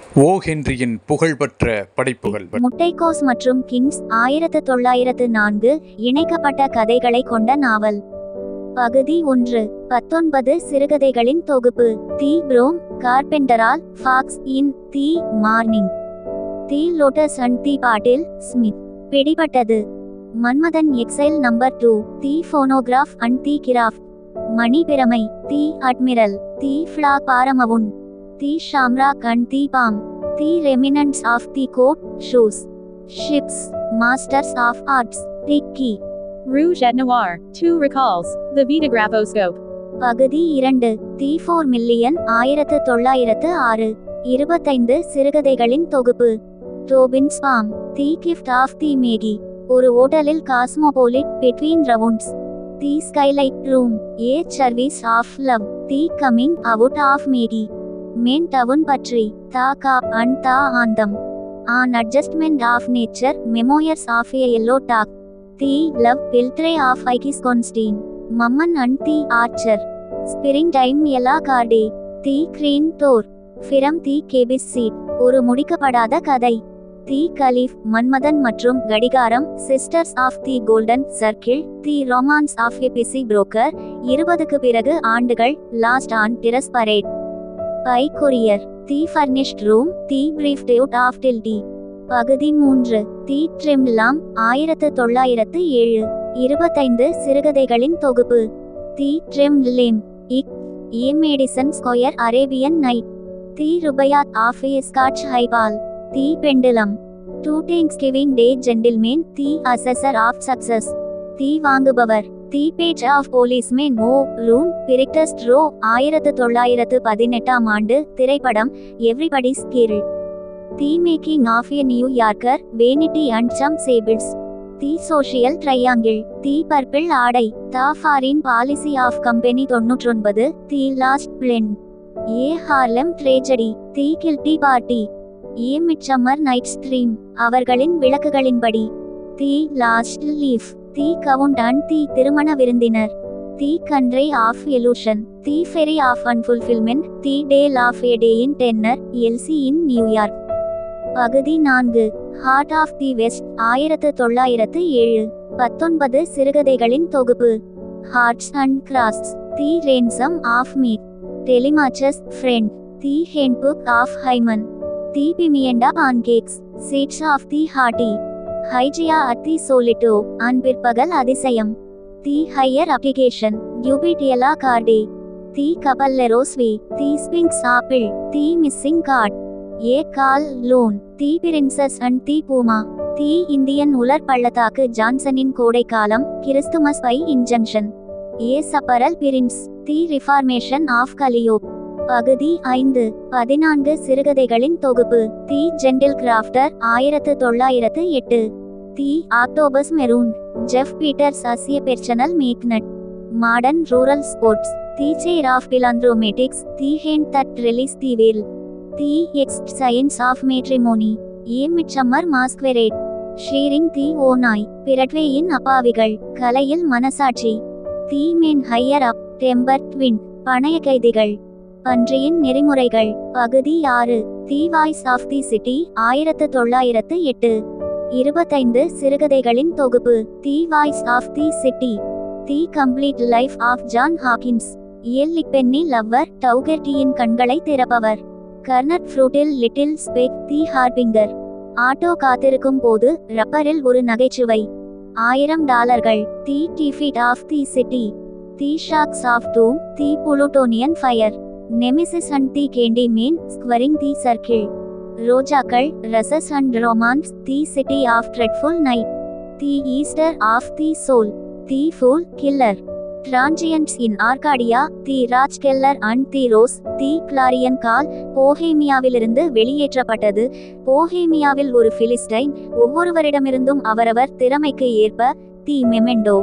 ஓ ஹென்ரியின் புகழ்பெற்ற படைப்புகள் முட்டைக்கோஸ் மற்றும் கிங்ஸ் ஆயிரத்து தொள்ளாயிரத்து நான்கு இணைக்கப்பட்ட கதைகளை கொண்ட நாவல் பகுதி ஒன்று பத்தொன்பது சிறுகதைகளின் தொகுப்பு தி ப்ரோம் கார்பெண்டரால் fox in the morning the lotus and the bottle Smith பிடிபட்டது மன்மதன் exile number two the phonograph and the graft money பிரமை the admiral the flag paramount the shamrock and the palm the remnants of the code shoes ships masters of arts the கீ Rouge et Noir, Two Recalls, The Vitagraphoscope. பகுதி இரண்டு the four million ஆயிரத்து தொள்ளாயிரத்து ஆறு இருபத்தைந்து சிறுகதைகளின் தொகுப்பு Tobin's farm the gift of the Magi ஒரு ஓட்டலில் cosmopolite between rounds the skylight room a service of love the coming out of Maggie man town பற்றி the cop and the anthem an adjustment of nature memoirs of a yellow dog the love philtre of Ikey's Schoenstein Mammon and the archer springtime a la carte the green door from the cabby's seat ஒரு முடிக்கப்படாத கதை தி கலீஃப் மன்மதன் மற்றும் கடிகாரம் sisters of the golden circle the romance of a busy broker இருபதுக்கு பிறகு ஆண்டுகள் lost on dress parade by courier the furnished room the brief டேவுட் ஆஃப் டில்டி பகுதி மூன்று தி ட்ரிம்லாம் ஆயிரத்து தொள்ளாயிரத்து ஏழு இருபத்தைந்து சிறுகதைகளின் தொகுப்பு தி ட்ரிம் லிம் இக் a Madison square Arabian night the rubaiyat of a scotch highball the pendulum two thanksgiving day gentleman the assessor of success the வாங்குபவர் the page of policeman O'Roon brickdust row ஆயிரத்து தொள்ளாயிரத்து பதினெட்டாம் ஆண்டு திரைப்படம் everybody's கீழ் the making of a New Yorker vanity and some sables the social triangle the purple ஆடை the foreign policy of company தொன்னூற்றொன்பது the lost blend a ஹார்லம் ட்ரேஜடி the guilty party a midsummer night stream அவர்களின் விளக்குகளின்படி the last leaf the count and the திருமண விருந்தினர் the country of elusion the ferry of unfulfilment the tale of a day in tenner Elsie in New York பகுதி நான்கு heart of the west ஆயிரத்து தொள்ளாயிரத்து ஏழு பத்தொன்பது சிறுகதைகளின் தொகுப்பு hearts and crossed the ransom of meet Telemachus friend the handbook of Hymen the Pimienta pancakes seats of the haughty Hygeia at the Solito an பிற்பகல் அதிசயம் the higher application Cupid a la carte the caballero's way the sphinx apple the missing chord a call loan the princess and the puma the Indian உலர் பள்ளத்தாக்கு ஜான்சனின் கோடைக்காலம் Christmas by injunction a chaparral prince the reformation of Calliope பகுதி ஐந்து பதினான்கு சிறுகதைகளின் தொகுப்பு தி gentle crafter ஆயிரத்து தொள்ளாயிரத்து எட்டு the octopus maroon Jeff Peters as a personal magnet modern rural sports the chair of philanthromathematics the hand that release the world the exact science of matrimony a midsummer masquerade shearing the ஓநாய் பிரட்வேயின் அப்பாவிகள் கலையில் மனசாட்சி the man higher up tempered ட்வின் பணைய கைதிகள் பன்றியின் நெறிமுறைகள் பகுதி ஆறு the voice of the city ஆயிரத்து தொள்ளாயிரத்து எட்டு இருபத்தைந்து சிறுகதைகளின் தொகுப்பு the voice of the city the complete life of John Hawkins lickpenny lover டவுகெர்டியின் கண்களை திறப்பவர் கர்னட் ஃப்ரூட்டில் little speck the harbinger auto காத்திருக்கும் போது ரப்பரில் ஒரு நகைச்சுவை ஆயிரம் டாலர்கள் the defeat of the city the shocks of doom the Plutonian fire nemesis and the candy man squaring the circle ரோஜாக்கள் ruses and romance the city of dreadful night the Easter of the soul the fool killer transients in Arcadia the rathskeller and the rose the clarion call போஹேமியாவிலிருந்து வெளியேற்றப்பட்டது போஹேமியாவில் ஒரு Philistine ஒவ்வொருவரிடமிருந்தும் அவரவர் திறமைக்கு ஏற்ப தி Memento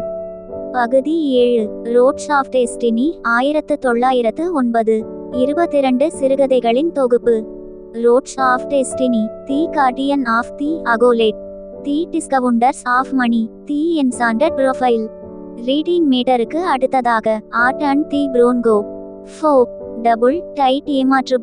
பகுதி ஏழு ரோட்ஸ் ஆஃப் டெஸ்டினி ஆயிரத்து தொள்ளாயிரத்து ஒன்பது இருபத்திரண்டு சிறுகதைகளின் தொகுப்பு roads of destiny the guardian of the accolade the discounters of money the enchanted profile reading மீட்டருக்கு அடுத்ததாக art and the bronco folk double dyed ஏமாற்றுபவர்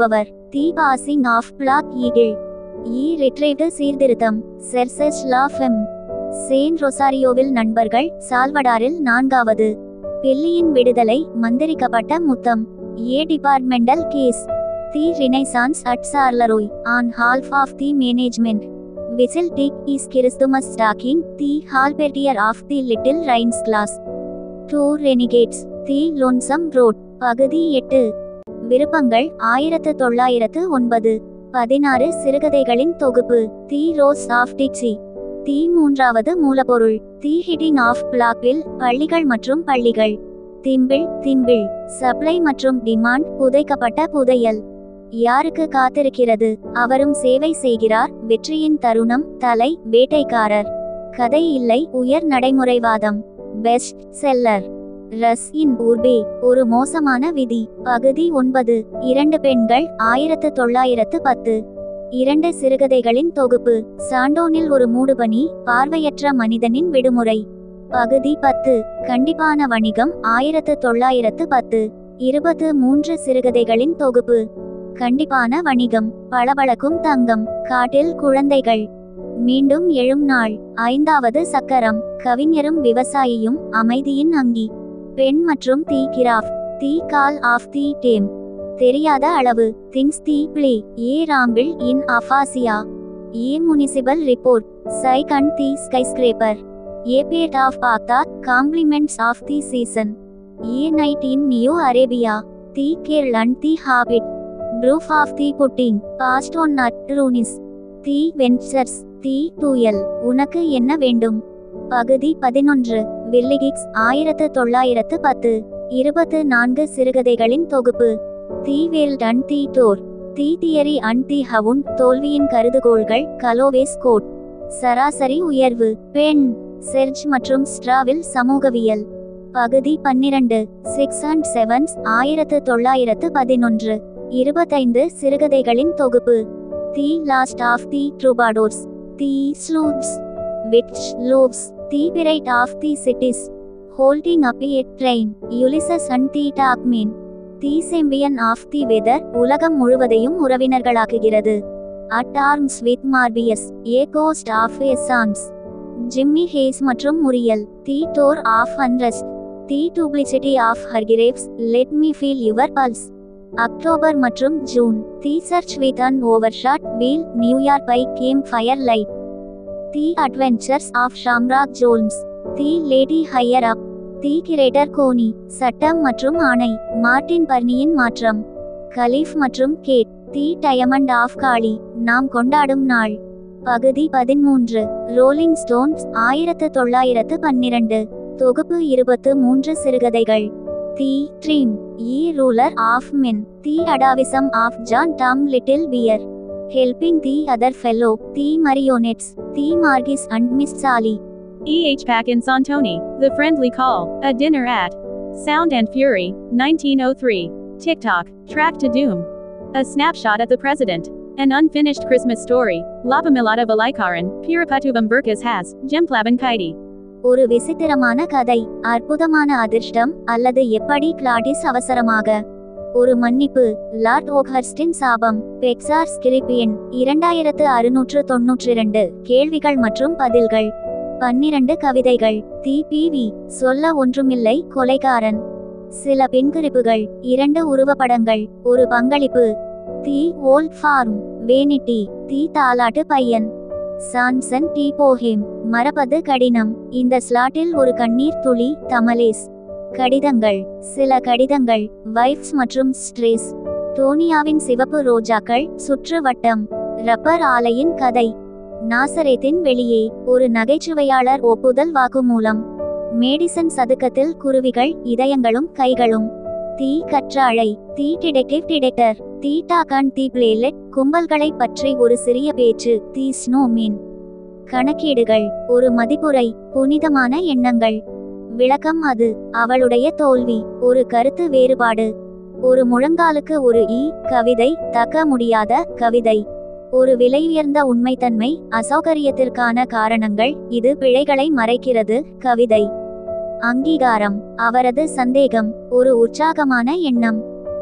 the passing of black eagle a retrieved சீர்திருத்தம் செர்சஸ் லாஃபெம் சேன் ரொசாரியோவில் நண்பர்கள் சால்வடாரில் நான்காவது பில்லியின் விடுதலை மந்திரிக்கப்பட்ட முத்தம் a departmental case the renaissance at Charleroi on behalf of the management whistle Dick is Christmas stocking the halberdier of the little Rhine schloss two renegades the lonesome road பகுதி எட்டு விருப்பங்கள் ஆயிரத்து தொள்ளாயிரத்து ஒன்பது பதினாறு சிறுகதைகளின் தொகுப்பு the rose of Dixie the மூன்றாவது மூலப்பொருள் தி ஹிட்டிங் ஆஃப் பிளாக்வில் பள்ளிகள் மற்றும் பள்ளிகள் திம்பிள் திம்பிள் சப்ளை மற்றும் டிமாண்ட் புதைக்கப்பட்ட புதையல் யாருக்கு காத்திருக்கிறது அவரும் சேவை செய்கிறார் வெற்றியின் தருணம் தலை வேட்டைக்காரர் கதை இல்லை உயர் நடைமுறைவாதம் பெஸ்ட் செல்லர் ரஸ் இன் ஊர்பே ஒரு மோசமான விதி பகுதி ஒன்பது இரண்டு பெண்கள் ஆயிரத்து தொள்ளாயிரத்து பத்து இரண்டு சிறுகதைகளின் தொகுப்பு சாண்டோனில் ஒரு மூடுபனி பார்வையற்ற மனிதனின் விடுமுறை பகுதி பத்து கண்டிப்பான வணிகம் ஆயிரத்து தொள்ளாயிரத்து பத்து இருபத்து மூன்று சிறுகதைகளின் தொகுப்பு கண்டிப்பான வணிகம் பளபளக்கும் தங்கம் காட்டில் குழந்தைகள் மீண்டும் எழும் நாள் ஐந்தாவது சக்கரம் கவிஞரும் விவசாயியும் அமைதியின் அங்கி பெண் மற்றும் the craft the call of the tame தெரியாத அளவு things the play a ramble in aphasia a municipal report Psyche and the skyscraper a bird of Baghdad compliments of the season a night in new Arabia the girl and the habit proof of the pudding past one at Rooney's the venturers the duel உனக்கு என்ன வேண்டும் பகுதி பதினொன்று வில்லிகிக்ஸ் ஆயிரத்து தொள்ளாயிரத்து பத்து இருபத்து நான்கு சிறுகதைகளின் தொகுப்பு the world and the door the theory and the hound தோல்வியின் கருதுகோள்கள் கலோவேஸ் கோட் சராசரி உயர்வு பெண் செர்ஜ் மற்றும் ஸ்ட்ராவில் சமூகவியல் பகுதி பன்னிரண்டு சிக்ஸ் அண்ட் செவன்ஸ் ஆயிரத்து தொள்ளாயிரத்து பதினொன்று இருபத்தைந்து சிறுகதைகளின் தொகுப்பு the last of the troubadours the sleuths witch loaves the pride of the cities holding up a train Ulysses and the dogman the champion of the weather உலகம் முழுவதையும் உறவினர்களாக்குகிறது at arms with Morpheus a ghost of a chance Jimmy Hayes மற்றும் Muriel the door of unrest the duplicity of Hargraves let me feel your pulse October மற்றும் June the church with an overshot wheel New York by game campfire light the adventures of Shamrock Jones the lady higher up the greater Coney சட்டம் மற்றும் ஆணை Martin பர்னியின் மாற்றம் caliph மற்றும் cad the diamond of Kali நாம் கொண்டாடும் நாள் பகுதி பதிமூன்று ரோலிங் ஸ்டோன்ஸ் ஆயிரத்து தொள்ளாயிரத்து பன்னிரண்டு தொகுப்பு இருபத்து மூன்று சிறுகதைகள் the dream a ruler of men the atavism of John Tom Little Bear helping the other fellow the marionettes the marquis and Miss Sally E.H. Pack in Santoni, The Friendly Call, A Dinner at Sound and Fury, 1903. TikTok, Track to Doom. A snapshot of the president. An unfinished Christmas story. Lapamilata Valaikaran, Pirapatuvam Burkas has, Jemplaban Kaidi. ஒரு விசித்திரமான கதை அற்புதமான அதிர்ஷ்டம் அல்லது எப்படி Gladys அவசரமாக ஒரு மன்னிப்பு லார்ட் ஓக்ஹர்ஸ்டின் சாபம் பெக்சார் ஸ்கிரிப்பியன் இரண்டாயிரத்து அறுநூற்று தொன்னூற்றி இரண்டு கேள்விகள் மற்றும் பதில்கள் பன்னிரண்டு கவிதைகள் தி பிவி சொல்ல ஒன்றுமில்லை கொலைகாரன் சில பின்குறிப்புகள் இரண்டு உருவப்படங்கள் ஒரு பங்களிப்பு the old farm vanity the தாலாட்டு பையன் சான்சன் டி போஹேம் மறப்பது கடினம் இந்த ஸ்லாட்டில் ஒரு கண்ணீர் துளி தமலேஸ் கடிதங்கள் சில கடிதங்கள் வைஃப்ஸ் மற்றும் ஸ்ட்ரேஸ் டோனியாவின் சிவப்பு ரோஜாக்கள் சுற்று வட்டம் ரப்பர் ஆலையின் கதை நாசரேத்தின் வெளியே ஒரு நகைச்சுவையாளர் ஒப்புதல் வாக்குமூலம் மேடிசன் சதுக்கத்தில் குருவிகள் இதயங்களும் கைகளும் தீ கற்றாழை தீ டிடெக்டிவ் டிடெக்டர் தீ டாகான் தீ பிளேலெட் கும்பல்களை பற்றி ஒரு சிறிய பேச்சு தி ஸ்னோமீன் கணக்கீடுகள் ஒரு மதிப்புரை புனிதமான எண்ணங்கள் விளக்கம் அது அவளுடைய தோல்வி ஒரு கருத்து வேறுபாடு ஒரு முழங்காலுக்கு ஒரு ஈ கவிதை தக்க முடியாத கவிதை ஒரு விலையுயர்ந்த உண்மைத்தன்மை அசௌகரியத்திற்கான காரணங்கள் இது பிழைகளை மறைக்கிறது கவிதை அங்கீகாரம் அவரது சந்தேகம் ஒரு உற்சாகமான எண்ணம்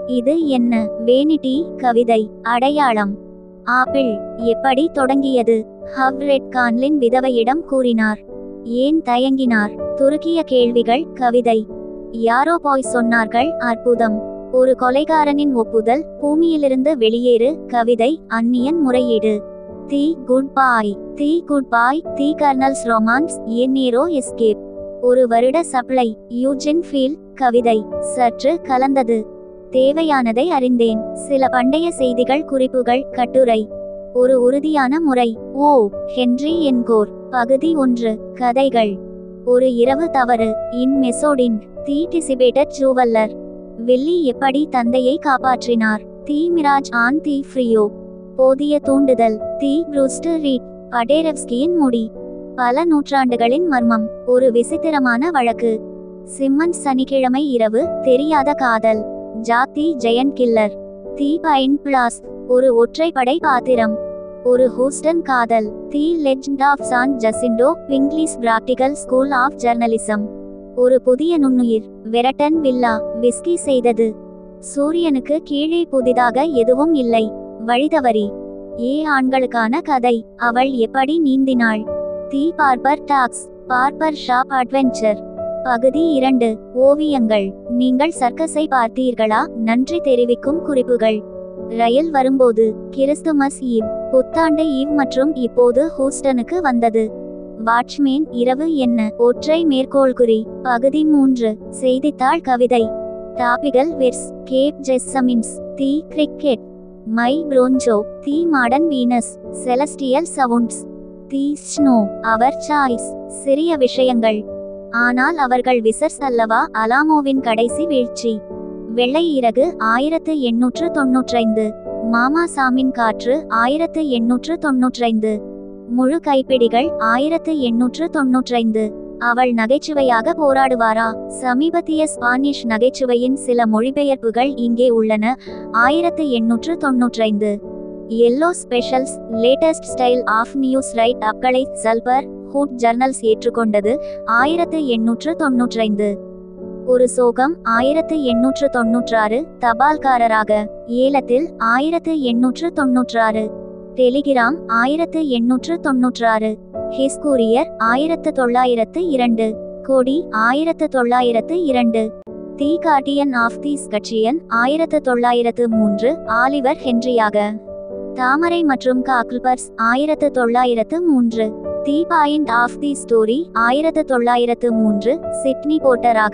இது என்ன வேனிட்டி கவிதை அடையாளம் ஆப்பிள் எப்படி தொடங்கியது ஹவ்ரெட் கான்லின் விதவையிடம் கூறினார் ஏன் தயங்கினார் துருக்கிய கேள்விகள் கவிதை யாரோ போய் சொன்னார்கள் அற்புதம் ஒரு கொலைகாரனின் ஒப்புதல் பூமியிலிருந்து வெளியேறு கவிதை அந்நியன் முறையீடு the good boy the good boy the colonel's romance எந்நேரோ எஸ்கேப் ஒரு வருட சப்ளை யூஜின் ஃபீல் கவிதை சற்று கலந்தது தேவையானதை அறிந்தேன் சில பண்டைய செய்திகள் குறிப்புகள் கட்டுரை ஒரு உறுதியான முறை ஓ ஹென்றி என்கோர் பகுதி ஒன்று கதைகள் ஒரு இரவு தவறு இன் மெசோடின் தி டிசிபேட்டட் ஜூவல்லர் வில்லி எப்படி தந்தையை காப்பாற்றினார் தி மிராஜ் ஆன் தி ஃப்ரியோ போதிய தூண்டுதல் தி ப்ரூஸ்டு ரீட் படேரவ்ஸ்கியின் முடி பல நூற்றாண்டுகளின் மர்மம் ஒரு விசித்திரமான வழக்கு சிம்மன் சனிக்கிழமை இரவு தெரியாத காதல் ஜாத்தி ஜெயன் கில்லர் தி பைன் பிளாஸ் ஒரு ஒற்றைப்படை பாத்திரம் ஒரு ஹூஸ்டன் காதல் the legend of San Jacinto Binkley's practical school of journalism ஒரு புதிய நுண்ணுயிர் வெரட்டன் வில்லா விஸ்கி செய்தது சூரியனுக்கு கீழே புதிதாக எதுவும் இல்லை வழிதவறி ஏ ஆண்களுக்கான கதை அவள் எப்படி நீந்தினாள் the barber dogs barber shop adventure பகுதி இரண்டு ஓவியங்கள் நீங்கள் சர்க்கஸை பார்த்தீர்களா நன்றி தெரிவிக்கும் குறிப்புகள் ரயில் வரும்போது கிறிஸ்துமஸ் ஈவ் புத்தாண்டு ஈவ் மற்றும் இப்போது ஹூஸ்டனுக்கு வந்தது வாட்ச்மேன் இரவு என்ன ஒற்றை மேற்கோள்குறி பகுதி மூன்று செய்தித்தாள் கவிதை topical verse cape jessamines the cricket my broncho the modern Venus celestial sounds the snow அவர் சாய்ஸ் சிறிய விஷயங்கள் ஆனால் அவர்கள் விசர்ஸ் அல்லவா அலாமோவின் கடைசி வீழ்ச்சி வெள்ளை இறகு ஆயிரத்து எண்ணூற்று தொன்னூற்றைந்து மாமா சாமின் காற்று ஆயிரத்து எண்ணூற்று தொன்னூற்றைந்து முழு கைப்பிடிகள் ஆயிரத்து எண்ணூற்று தொன்னூற்றைந்து அவள் நகைச்சுவையாக போராடுவாரா சமீபத்திய ஸ்பானிஷ் நகைச்சுவையின் சில மொழிபெயர்ப்புகள் இங்கே உள்ளன ஆயிரத்து எண்ணூற்று தொன்னூற்றைந்து yellow specials latest style of news write அப்களை சல்பர் ஹூட் ஜர்னல்ஸ் ஏற்றுக்கொண்டது ஆயிரத்து எண்ணூற்று தொன்னூற்றைந்து ஒரு சோகம் ஆயிரத்து எண்ணூற்று தொன்னூற்றாறு தபால்காரராக ஏலத்தில் ஆயிரத்து எண்ணூற்று தொன்னூற்றாறு டெலிகிராம் ஆயிரத்து எண்ணூற்று தொன்னூற்றாறு ஹிஸ்கூரியர் ஆயிரத்து தொள்ளாயிரத்து இரண்டு கோடி ஆயிரத்து தொள்ளாயிரத்து இரண்டு தி கார்டியன் ஆஃப் தி ஸ்கட்சியன் ஆயிரத்து தொள்ளாயிரத்து மூன்று ஆலிவர் ஹென்ரியாக தாமரை மற்றும் காக்ல்பர்ஸ் ஆயிரத்து தொள்ளாயிரத்து மூன்று the point of the story ஆயிரத்து தொள்ளாயிரத்து மூன்று சிட்னி போட்டராக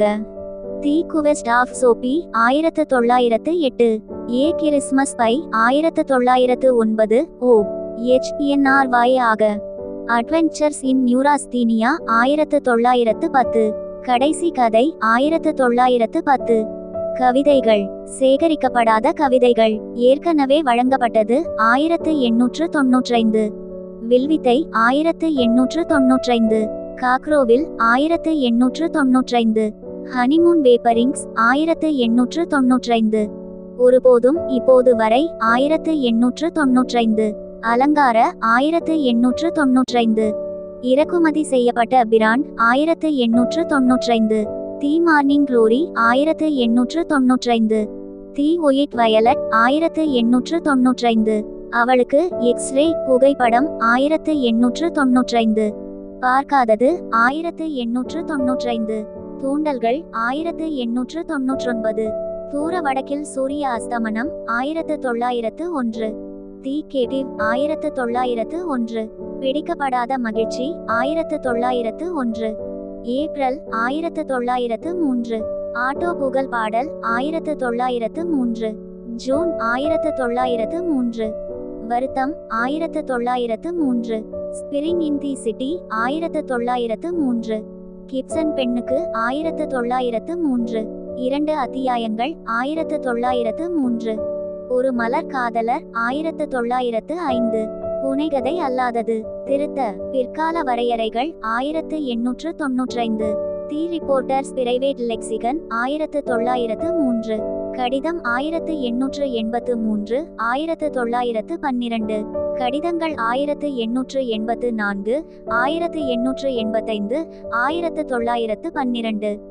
தி குவெஸ்ட் ஆஃப் சோபி ஆயிரத்து தொள்ளாயிரத்து எட்டு ஏ கிறிஸ்மஸ் பை ஆயிரத்து தொள்ளாயிரத்து ஒன்பது ஓ எச் என்ஆர் வாய் ஆக அட்வென்ச்சர்ஸ் இன் நியூராஸ்தீனியா ஆயிரத்து தொள்ளாயிரத்து பத்து கடைசி கதை ஆயிரத்து தொள்ளாயிரத்து பத்து கவிதைகள் சேகரிக்கப்படாத கவிதைகள் ஏற்கனவே வழங்கப்பட்டது ஆயிரத்து எண்ணூற்று தொன்னூற்றைந்து வில்வித்தை ஆயிரத்து எண்ணூற்று தொன்னூற்றைந்து காக்ரோவில் ஆயிரத்து எண்ணூற்று தொன்னூற்றைந்து ஹனிமூன் வேப்பரிங்ஸ் ஆயிரத்து எண்ணூற்று தொன்னூற்றைந்து ஒருபோதும் இப்போது வரை ஆயிரத்து எண்ணூற்று தொன்னூற்றைந்து அலங்கார ஆயிரத்து எண்ணூற்று தொன்னூற்றைந்து இறக்குமதி செய்யப்பட்ட பிராண்ட் ஆயிரத்து எண்ணூற்று தொன்னூற்றைந்து தி மார்னிங் க்ளோரி ஆயிரத்து எண்ணூற்று தொன்னூற்றைந்து தி ஒயிட் வயலட் ஆயிரத்து எண்ணூற்று தொன்னூற்றைந்து அவளுக்கு எக்ஸ்ரே புகைப்படம் ஆயிரத்து எண்ணூற்று தொன்னூற்றைந்து பார்க்காதது ஆயிரத்து எண்ணூற்று தொன்னூற்றைந்து தூண்டல்கள் ஆயிரத்து எண்ணூற்று தொன்னூற்றொன்பது தூர வடக்கில் சூரிய அஸ்தமனம் ஆயிரத்து தொள்ளாயிரத்து ஒன்று தி கேட்டிவ் ஆயிரத்து தொள்ளாயிரத்து ஒன்று பிடிக்கப்படாத மகிழ்ச்சி ஆயிரத்து தொள்ளாயிரத்து ஒன்று ஏப்ரல் ஆயிரத்து தொள்ளாயிரத்து மூன்று ஆட்டோ புகழ் பாடல் ஆயிரத்து தொள்ளாயிரத்து மூன்று ஜூன் ஆயிரத்து தொள்ளாயிரத்து மூன்று வருத்தம் ஆயிரத்து தொள்ளாயிரத்து மூன்று ஸ்பிரிங் இன் தி சிட்டி ஆயிரத்து தொள்ளாயிரத்து மூன்று கிப்சன் பெண்ணுக்கு ஆயிரத்து தொள்ளாயிரத்து மூன்று இரண்டு அத்தியாயங்கள் ஆயிரத்து தொள்ளாயிரத்து மூன்று ஒரு மலர் காதலர் ஆயிரத்து தொள்ளாயிரத்து ஐந்து புனைகதை அல்லாதது திருத்த பிற்கால வரையறைகள் ஆயிரத்து எண்ணூற்று தொன்னூற்றைந்து தி ரிப்போர்ட்டர்ஸ் பிரைவேட் லெக்சிகன் ஆயிரத்து தொள்ளாயிரத்து மூன்று கடிதம் ஆயிரத்து எண்ணூற்று எண்பத்து மூன்று ஆயிரத்து தொள்ளாயிரத்து பன்னிரண்டு கடிதங்கள் ஆயிரத்து எண்ணூற்று எண்பத்து நான்கு ஆயிரத்து எண்ணூற்று எண்பத்தைந்து ஆயிரத்து தொள்ளாயிரத்து பன்னிரண்டு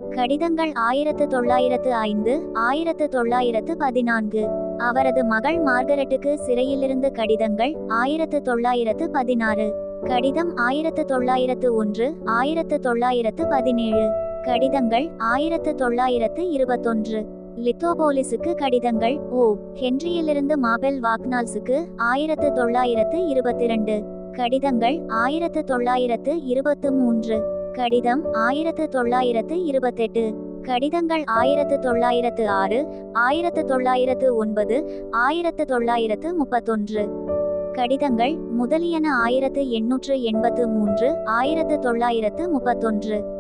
கடிதங்கள் ஆயிரத்து தொள்ளாயிரத்து ஐந்து ஆயிரத்து தொள்ளாயிரத்து பதினான்கு அவரது மகள் மார்கரெட்டுக்கு சிறையிலிருந்து கடிதங்கள் ஆயிரத்து தொள்ளாயிரத்து பதினாறு கடிதம் ஆயிரத்து தொள்ளாயிரத்து ஒன்று ஆயிரத்து தொள்ளாயிரத்து பதினேழு கடிதங்கள் ஆயிரத்து தொள்ளாயிரத்து இருபத்தொன்று லித்தோபோலிஸுக்கு கடிதங்கள் ஓ ஹென்ரியிலிருந்து மாபெல் வாக்னால்ஸுக்கு ஆயிரத்து தொள்ளாயிரத்து இருபத்திரண்டு கடிதங்கள் ஆயிரத்து தொள்ளாயிரத்து இருபத்து மூன்று கடிதம் ஆயிரத்து தொள்ளாயிரத்து இருபத்தெட்டு கடிதங்கள் ஆயிரத்து தொள்ளாயிரத்து ஆறு ஆயிரத்து தொள்ளாயிரத்து ஒன்பது ஆயிரத்து தொள்ளாயிரத்து முப்பத்தொன்று கடிதங்கள் முதலியன ஆயிரத்து எண்ணூற்று எண்பத்து மூன்று ஆயிரத்து தொள்ளாயிரத்து முப்பத்தொன்று